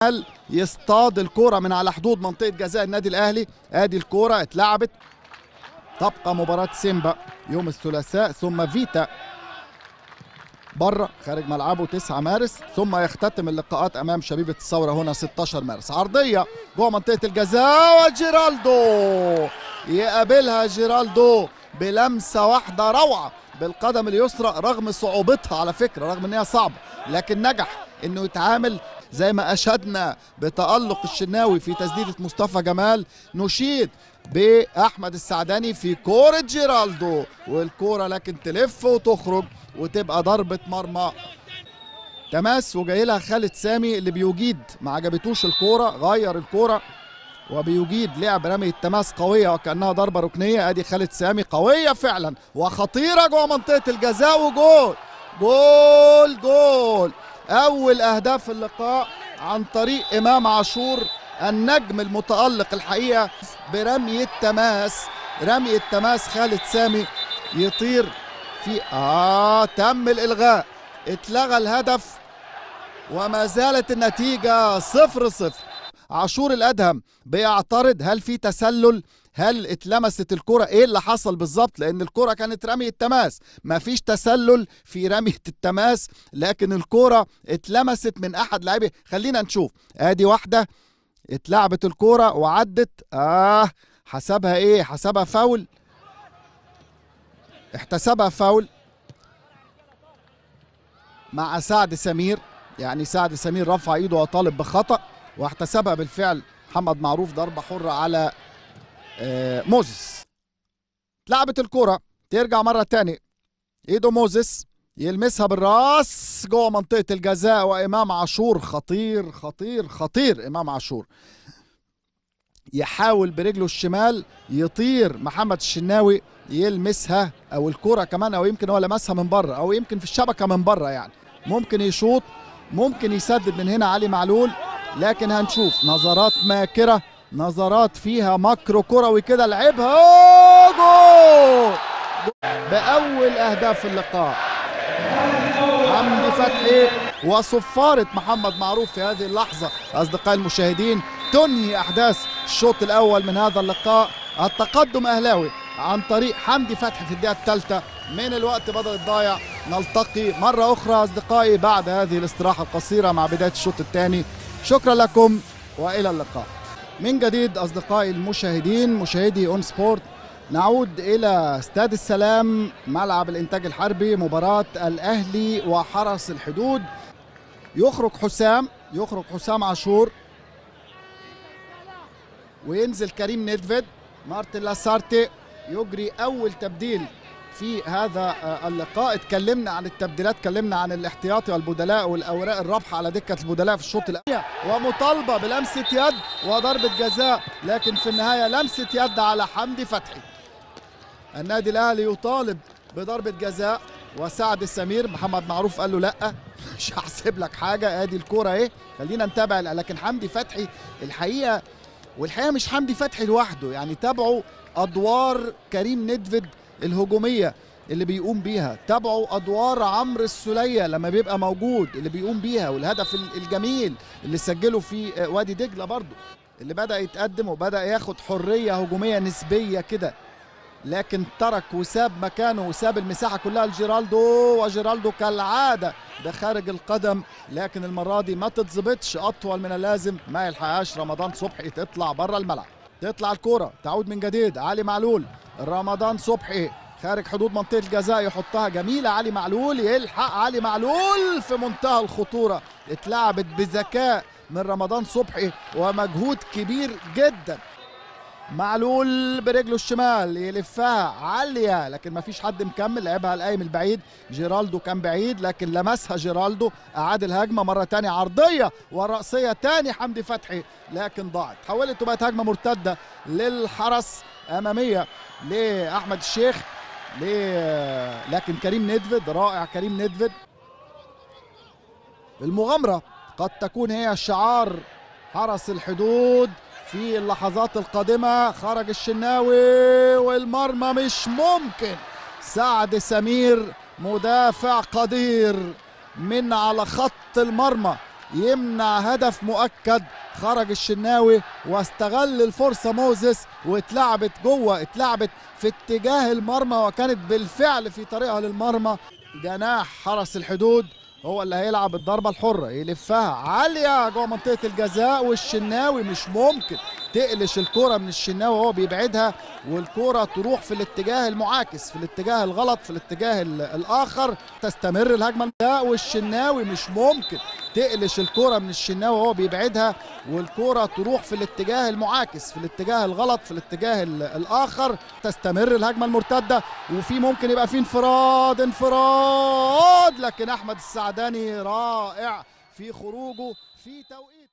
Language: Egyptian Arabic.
يصطاد الكرة من على حدود منطقة جزاء النادي الأهلي ادي الكرة اتلعبت تبقى مباراة سيمبا يوم الثلاثاء ثم فيتا بره خارج ملعبه 9 مارس ثم يختتم اللقاءات امام شبيبه الثوره هنا 16 مارس عرضيه جوه منطقه الجزاء وجيرالدو يقابلها جيرالدو بلمسه واحده روعه بالقدم اليسرى رغم صعوبتها على فكره رغم ان هي صعبه لكن نجح انه يتعامل زي ما اشدنا بتالق الشناوي في تسديده مصطفى جمال نشيد باحمد السعداني في كوره جيرالدو والكوره لكن تلف وتخرج وتبقى ضربه مرمى تماس وجاي لها خالد سامي اللي بيجيد ما عجبتوش الكوره غير الكوره وبيجيد لعب رمي التماس قويه وكانها ضربه ركنيه ادي خالد سامي قويه فعلا وخطيره جوه منطقه الجزاء وجول جول جول اول اهداف اللقاء عن طريق امام عاشور النجم المتالق الحقيقه برمي التماس رمي التماس خالد سامي يطير في اه تم الالغاء اتلغى الهدف وما زالت النتيجه صفر صفر عاشور الادهم بيعترض هل في تسلل هل اتلمست الكرة ايه اللي حصل بالظبط لان الكرة كانت رمي التماس مفيش تسلل في رمية التماس لكن الكرة اتلمست من احد لاعبي خلينا نشوف ادي واحدة اتلعبت الكرة وعدت اه حسبها ايه حسبها فاول احتسبها فاول مع سعد سمير يعني سعد سمير رفع ايده وطالب بخطأ واحتسبها بالفعل محمد معروف ضربة حرة على آه موزس اتلعبت الكرة ترجع مرة تاني ايده موزس يلمسها بالراس جوه منطقة الجزاء وإمام عاشور خطير خطير خطير إمام عاشور يحاول برجله الشمال يطير محمد الشناوي يلمسها او الكرة كمان او يمكن هو لمسها من بره او يمكن في الشبكة من بره يعني ممكن يشوط ممكن يسدد من هنا علي معلول لكن هنشوف نظرات ماكرة نظرات فيها مكر كروي كده لعبها جول بأول أهداف اللقاء حمدي فتحي وصفارة محمد معروف في هذه اللحظة أصدقائي المشاهدين تنهي أحداث الشوط الأول من هذا اللقاء التقدم أهلاوي عن طريق حمدي فتحي في الدقيقة الثالثة من الوقت بدأ الضايع نلتقي مرة أخرى أصدقائي بعد هذه الاستراحة القصيرة مع بداية الشوط الثاني شكرا لكم وإلى اللقاء من جديد أصدقائي المشاهدين مشاهدي أون سبورت نعود إلى استاد السلام ملعب الإنتاج الحربي مباراة الأهلي وحرس الحدود يخرج حسام يخرج حسام عاشور وينزل كريم نيدفيد مارتن لاسارتي يجري أول تبديل في هذا اللقاء اتكلمنا عن التبديلات اتكلمنا عن الاحتياطي والبدلاء والاوراق الرابحه على دكه البدلاء في الشوط الاول ومطالبه بلمسه يد وضربه جزاء لكن في النهايه لمسه يد على حمدي فتحي النادي الاهلي يطالب بضربه جزاء وسعد السمير محمد معروف قال له لا مش هحسب لك حاجه ادي الكوره اهي خلينا نتابع لكن حمدي فتحي الحقيقه والحقيقه مش حمدي فتحي لوحده يعني تابعوا ادوار كريم ندفد الهجوميه اللي بيقوم بيها تابعوا ادوار عمرو السوليه لما بيبقى موجود اللي بيقوم بيها والهدف الجميل اللي سجله في وادي دجله برضه اللي بدا يتقدم وبدا ياخد حريه هجوميه نسبيه كده لكن ترك وساب مكانه وساب المساحه كلها لجيرالدو وجيرالدو كالعاده بخارج القدم لكن المره دي ما تتظبطش اطول من اللازم ما يلحقهاش رمضان صبحي تطلع بره الملعب تطلع الكرة تعود من جديد علي معلول رمضان صبحي خارج حدود منطقة الجزاء يحطها جميلة علي معلول يلحق علي معلول في منتهى الخطورة اتلعبت بذكاء من رمضان صبحي ومجهود كبير جدا معلول برجله الشمال يلفها عالية لكن ما فيش حد مكمل لعبها القايم البعيد جيرالدو كان بعيد لكن لمسها جيرالدو أعاد الهجمة مرة تانية عرضية ورأسية تاني حمدي فتحي لكن ضاعت حولت وبقت هجمة مرتدة للحرس أمامية لأحمد الشيخ لكن كريم ندفد رائع كريم ندفد المغامرة قد تكون هي شعار حرس الحدود في اللحظات القادمة خرج الشناوي والمرمى مش ممكن سعد سمير مدافع قدير من على خط المرمى يمنع هدف مؤكد خرج الشناوي واستغل الفرصه موزس واتلعبت جوه اتلعبت في اتجاه المرمى وكانت بالفعل في طريقها للمرمى جناح حرس الحدود هو اللي هيلعب الضربه الحره يلفها عاليه جوه منطقه الجزاء والشناوي مش ممكن تقلش الكرة من الشناوي وهو بيبعدها والكرة تروح في الاتجاه المعاكس في الاتجاه الغلط في الاتجاه الآخر تستمر الهجمة والشناوي مش ممكن تقلش الكرة من الشناوي وهو بيبعدها والكرة تروح في الاتجاه المعاكس في الاتجاه الغلط في الاتجاه الآخر تستمر الهجمة المرتدة وفي ممكن يبقى في انفراد انفراد لكن أحمد السعداني رائع في خروجه في توقيت